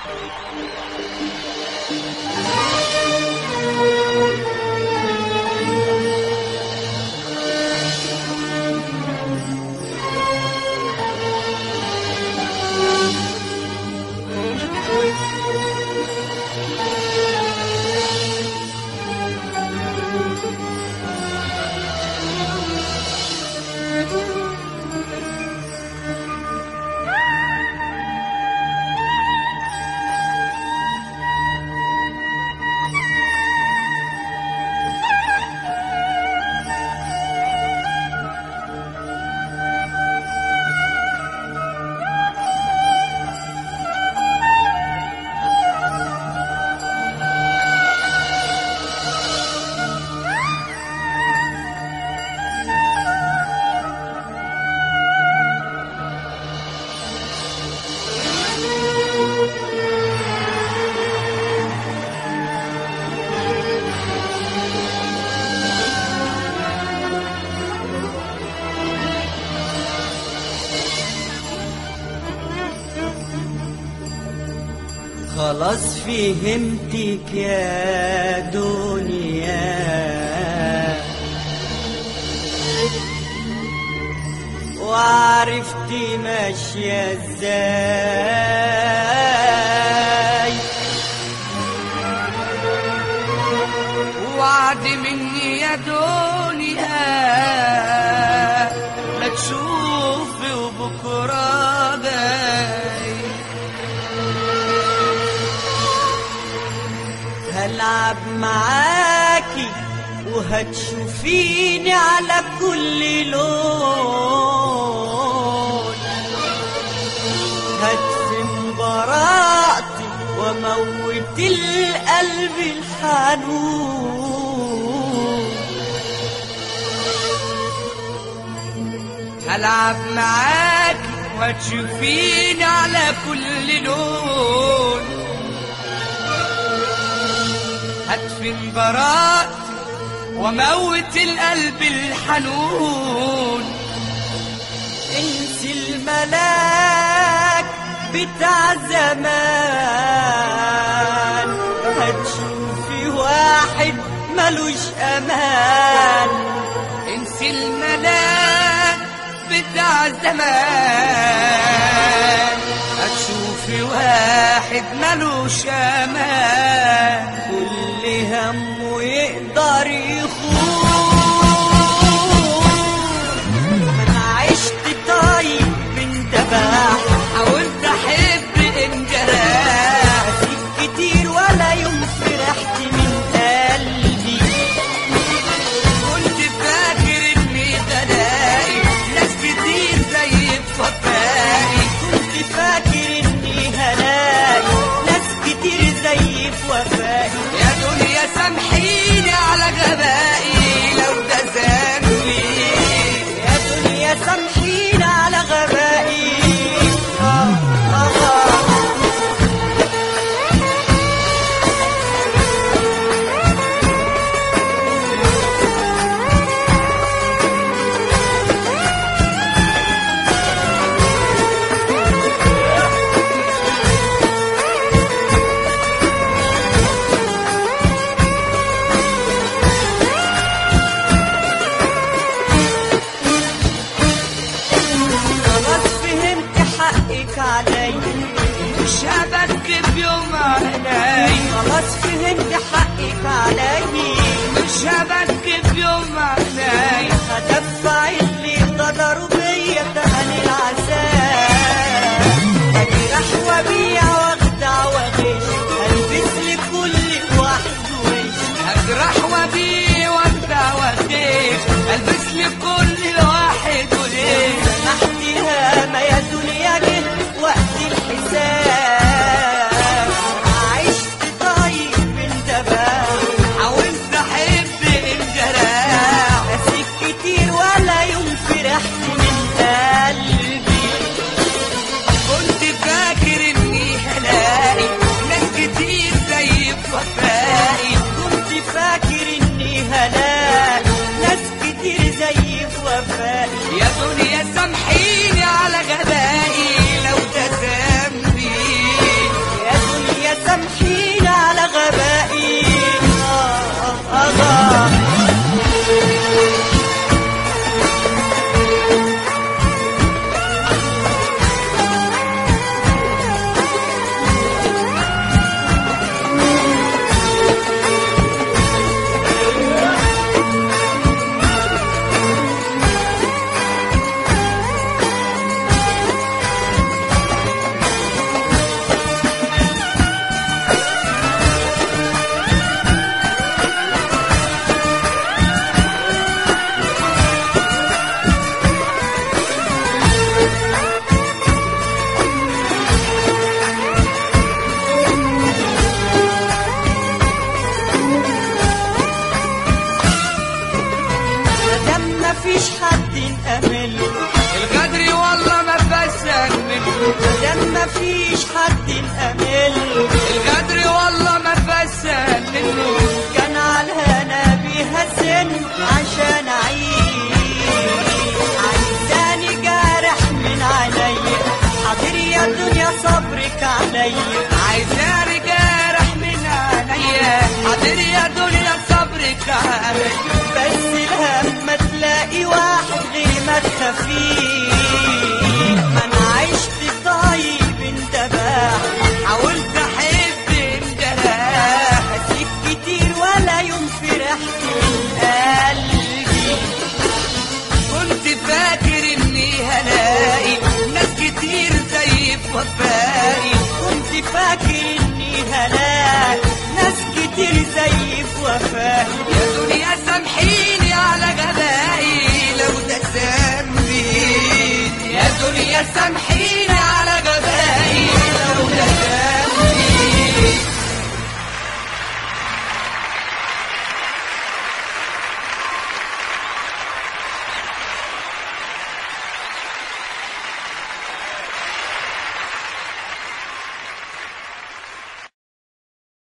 خلاص فهمتك يا دنيا وعرفت ماشية ازاي وعد مني يا دنيا لا تشوفي وبكرة جاي هلعب معاكي وهتشوفيني على كل لون هدفن براءتي وموت القلب الحنون هلعب معاك وهتشوفيني على كل لون هدفن براء وموت القلب الحنون انسي الملاك بتاع زمان هتشوفي واحد ملوش امان انسي الملاك بتاع زمان هتشوفي واحد ملوش امان كل همه يقدر يخون انا عشت طيب من دباح حاولت احب انجرح أسيب كتير ولا يوم فرحت من قلبي كنت فاكر اني بلاقي ناس كتير زي بفكاري كنت فاكر اني هلاقي ناس كتير زي في وفائي يا دنيا سامحيني على غبائي لو ده ذنبي يا دنيا سامحينا على غبائي آه آه آه. خلاص فهمت حقك علي مش هبكي يوم عيني خلاص فهمت حقك علي مش هبكي يوم عيني هدفع اللي غدروا بيا تمن العذاب اجرح وابيع واخدع واغش البس لكل واحد وش اجرح وابيع وابدع واخيش البس لكل واحد وليه سمحتها ما يا دنيا جه وقت الحساب عشت طيب من دباب حاولت احب انجرح مفيش حد نأمل الغدر والله ما فسد منه كان على الهنا بيها سن عشان اعيش عايزاني جارح من عينيا حاضر يا دنيا صبرك عليا عايزاني جارح من عينيا حاضر يا دنيا صبرك عليا بس الهم ما تلاقي واحد غير ما تخافيه ما انا عشت طيب انت بقى حاولت احب امدها هسيب كتير ولا يوم فرحت من قلبي كنت فاكر اني هلاقي ناس كتير زي في وفائي كنت فاكر اني هلاقي ناس كتير زي في وفاء يا دنيا سامحيني على غبائي لو ده ذنبي يا دنيا سامحيني